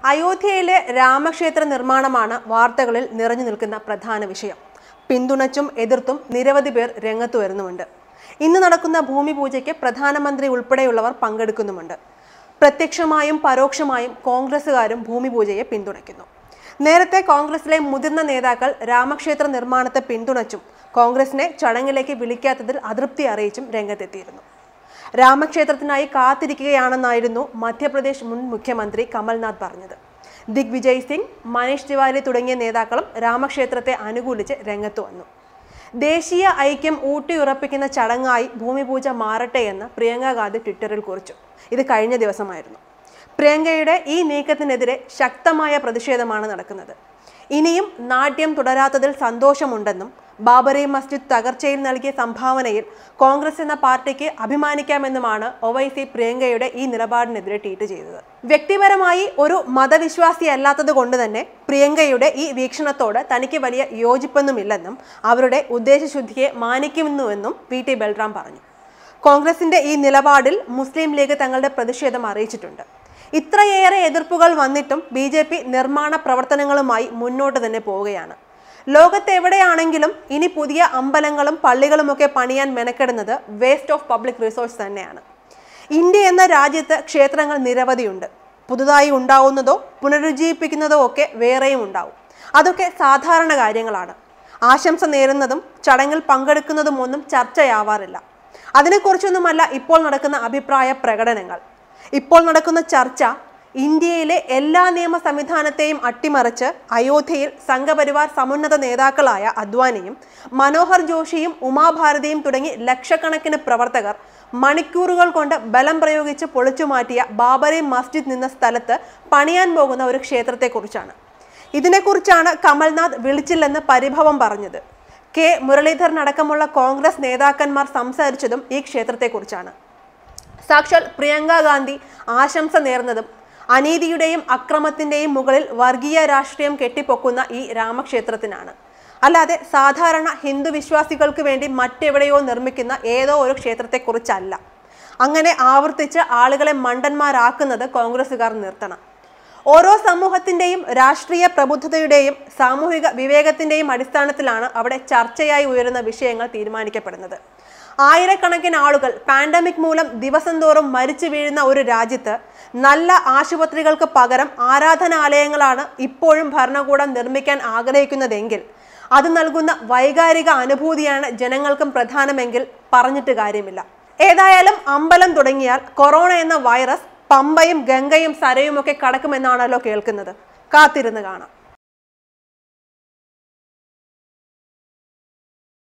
അയോധ്യയിലെ രാമക്ഷേത്ര നിർമ്മാണമാണ് വാർത്തകളിൽ നിറഞ്ഞു നിൽക്കുന്ന പ്രധാന വിഷയം പിന്തുണച്ചും എതിർത്തും നിരവധി പേർ രംഗത്ത് വരുന്നുമുണ്ട് ഇന്ന് നടക്കുന്ന ഭൂമി പൂജയ്ക്ക് പ്രധാനമന്ത്രി ഉൾപ്പെടെയുള്ളവർ പങ്കെടുക്കുന്നുമുണ്ട് പ്രത്യക്ഷമായും പരോക്ഷമായും കോൺഗ്രസുകാരും ഭൂമി പൂജയെ പിന്തുണയ്ക്കുന്നു നേരത്തെ കോൺഗ്രസിലെ മുതിർന്ന നേതാക്കൾ രാമക്ഷേത്ര നിർമ്മാണത്തെ പിന്തുണച്ചും കോൺഗ്രസിനെ ചടങ്ങിലേക്ക് വിളിക്കാത്തതിൽ അതൃപ്തി അറിയിച്ചും രംഗത്തെത്തിയിരുന്നു രാമക്ഷേത്രത്തിനായി കാത്തിരിക്കുകയാണെന്നായിരുന്നു മധ്യപ്രദേശ് മുൻ മുഖ്യമന്ത്രി കമൽനാഥ് പറഞ്ഞത് ദിഗ്വിജയ് സിംഗ് മനീഷ് തിവാരി തുടങ്ങിയ നേതാക്കളും രാമക്ഷേത്രത്തെ അനുകൂലിച്ച് രംഗത്ത് വന്നു ദേശീയ ഐക്യം ഊട്ടിയുറപ്പിക്കുന്ന ചടങ്ങായി ഭൂമിപൂജ മാറട്ടെ എന്ന് പ്രിയങ്ക ഗാന്ധി ട്വിറ്ററിൽ കുറിച്ചു ഇത് കഴിഞ്ഞ ദിവസമായിരുന്നു പ്രിയങ്കയുടെ ഈ നീക്കത്തിനെതിരെ ശക്തമായ പ്രതിഷേധമാണ് നടക്കുന്നത് ഇനിയും നാട്യം തുടരാത്തതിൽ സന്തോഷമുണ്ടെന്നും ബാബറി മസ്ജിദ് തകർച്ചയിൽ നൽകിയ സംഭാവനയിൽ കോൺഗ്രസ് എന്ന പാർട്ടിക്ക് അഭിമാനിക്കാമെന്നുമാണ് ഒവൈസി പ്രിയങ്കയുടെ ഈ നിലപാടിനെതിരെ ട്വീറ്റ് ചെയ്തത് വ്യക്തിപരമായി ഒരു മതവിശ്വാസി അല്ലാത്തത് കൊണ്ട് തന്നെ പ്രിയങ്കയുടെ ഈ വീക്ഷണത്തോട് തനിക്ക് വലിയ യോജിപ്പൊന്നുമില്ലെന്നും അവരുടെ ഉദ്ദേശശുദ്ധിയെ മാനിക്കുന്നുവെന്നും വി ടി ബൽറാം പറഞ്ഞു കോൺഗ്രസിന്റെ ഈ നിലപാടിൽ മുസ്ലിം ലീഗ് തങ്ങളുടെ പ്രതിഷേധം അറിയിച്ചിട്ടുണ്ട് ഇത്രയേറെ എതിർപ്പുകൾ വന്നിട്ടും ബി ജെ പി നിർമ്മാണ പ്രവർത്തനങ്ങളുമായി മുന്നോട്ട് തന്നെ പോവുകയാണ് ലോകത്തെവിടെയാണെങ്കിലും ഇനി പുതിയ അമ്പലങ്ങളും പള്ളികളുമൊക്കെ പണിയാൻ മെനക്കെടുന്നത് വേസ്റ്റ് ഓഫ് പബ്ലിക് റിസോഴ്സ് തന്നെയാണ് ഇന്ത്യ എന്ന രാജ്യത്ത് ക്ഷേത്രങ്ങൾ നിരവധിയുണ്ട് പുതുതായി ഉണ്ടാവുന്നതോ പുനരുജ്ജീവിപ്പിക്കുന്നതോ ഒക്കെ വേറെയും ഉണ്ടാവും അതൊക്കെ സാധാരണ കാര്യങ്ങളാണ് ആശംസ നേരുന്നതും ചടങ്ങിൽ പങ്കെടുക്കുന്നതും ഒന്നും ചർച്ചയാവാറില്ല അതിനെക്കുറിച്ചൊന്നുമല്ല ഇപ്പോൾ നടക്കുന്ന അഭിപ്രായ പ്രകടനങ്ങൾ ഇപ്പോൾ നടക്കുന്ന ചർച്ച ഇന്ത്യയിലെ എല്ലാ നിയമ സംവിധാനത്തെയും അട്ടിമറിച്ച് അയോധ്യയിൽ സംഘപരിവാർ സമുന്നത നേതാക്കളായ അദ്വാനിയും മനോഹർ ജോഷിയും ഉമാഭാരതിയും തുടങ്ങി ലക്ഷക്കണക്കിന് പ്രവർത്തകർ മണിക്കൂറുകൾ കൊണ്ട് ബലം പ്രയോഗിച്ച് പൊളിച്ചു മാറ്റിയ ബാബറി മസ്ജിദ് നിന്ന സ്ഥലത്ത് പണിയാൻ പോകുന്ന ഒരു ക്ഷേത്രത്തെക്കുറിച്ചാണ് ഇതിനെക്കുറിച്ചാണ് കമൽനാഥ് വിളിച്ചില്ലെന്ന് പരിഭവം പറഞ്ഞത് കെ മുരളീധരൻ അടക്കമുള്ള കോൺഗ്രസ് നേതാക്കന്മാർ സംസാരിച്ചതും ഈ ക്ഷേത്രത്തെക്കുറിച്ചാണ് സാക്ഷാൽ പ്രിയങ്ക ഗാന്ധി ആശംസ നേർന്നതും അനീതിയുടെയും അക്രമത്തിന്റെയും മുകളിൽ വർഗീയ രാഷ്ട്രീയം കെട്ടിപ്പൊക്കുന്ന ഈ രാമക്ഷേത്രത്തിനാണ് അല്ലാതെ സാധാരണ ഹിന്ദു വിശ്വാസികൾക്ക് വേണ്ടി മറ്റെവിടെയോ നിർമ്മിക്കുന്ന ഏതോ ഒരു ക്ഷേത്രത്തെക്കുറിച്ചല്ല അങ്ങനെ ആവർത്തിച്ച് ആളുകളെ മണ്ടന്മാരാക്കുന്നത് കോൺഗ്രസ്സുകാർ നിർത്തണം ഓരോ സമൂഹത്തിന്റെയും രാഷ്ട്രീയ പ്രബുദ്ധതയുടെയും സാമൂഹിക വിവേകത്തിന്റെയും അടിസ്ഥാനത്തിലാണ് അവിടെ ചർച്ചയായി ഉയരുന്ന വിഷയങ്ങൾ തീരുമാനിക്കപ്പെടുന്നത് ആയിരക്കണക്കിന് ആളുകൾ പാൻഡമിക് മൂലം ദിവസം തോറും മരിച്ചു വീഴുന്ന ഒരു രാജ്യത്ത് നല്ല ആശുപത്രികൾക്ക് പകരം ആരാധനാലയങ്ങളാണ് ഇപ്പോഴും ഭരണകൂടം നിർമ്മിക്കാൻ ആഗ്രഹിക്കുന്നതെങ്കിൽ അത് നൽകുന്ന വൈകാരിക അനുഭൂതിയാണ് ജനങ്ങൾക്കും പ്രധാനമെങ്കിൽ പറഞ്ഞിട്ട് കാര്യമില്ല ഏതായാലും അമ്പലം തുടങ്ങിയാൽ കൊറോണ എന്ന വൈറസ് പമ്പയും ഗംഗയും സരയുമൊക്കെ കടക്കുമെന്നാണല്ലോ കേൾക്കുന്നത് കാത്തിരുന്ന് കാണാം